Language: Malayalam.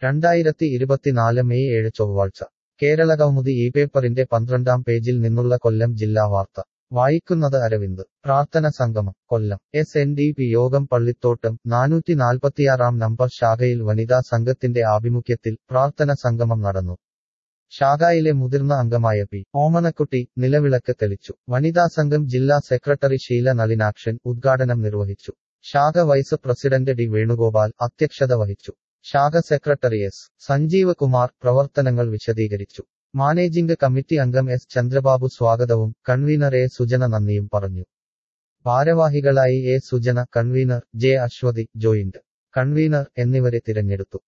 രണ്ടായിരത്തി ഇരുപത്തിനാല് മെയ് ഏഴ് ചൊവ്വാഴ്ച കേരളകൗമുദി ഈ പേപ്പറിന്റെ പന്ത്രണ്ടാം പേജിൽ നിന്നുള്ള കൊല്ലം ജില്ലാ വാർത്ത വായിക്കുന്നത് അരവിന്ദ് പ്രാർത്ഥന സംഗമം Kollam S N D P Yogam Pallithottam നാനൂറ്റി നാൽപ്പത്തിയാറാം നമ്പർ ശാഖയിൽ വനിതാ സംഘത്തിന്റെ ആഭിമുഖ്യത്തിൽ പ്രാർത്ഥന സംഗമം നടന്നു ശാഖയിലെ മുതിർന്ന അംഗമായ പി ഓമനക്കുട്ടി നിലവിളക്ക് തെളിച്ചു വനിതാ സംഘം ജില്ലാ സെക്രട്ടറി ഷീല നളിനാക്ഷൻ ഉദ്ഘാടനം നിർവഹിച്ചു ശാഖ വൈസ് പ്രസിഡന്റ് ഡി വേണുഗോപാൽ അധ്യക്ഷത വഹിച്ചു ശാഖ സെക്രട്ടറി എസ് സഞ്ജീവ് കുമാർ പ്രവർത്തനങ്ങൾ വിശദീകരിച്ചു മാനേജിംഗ് കമ്മിറ്റി അംഗം എസ് ചന്ദ്രബാബു സ്വാഗതവും കൺവീനർ എ സുജന നന്ദിയും പറഞ്ഞു ഭാരവാഹികളായി A Sujana convener J Aswathi joint convener എന്നിവരെ തിരഞ്ഞെടുത്തു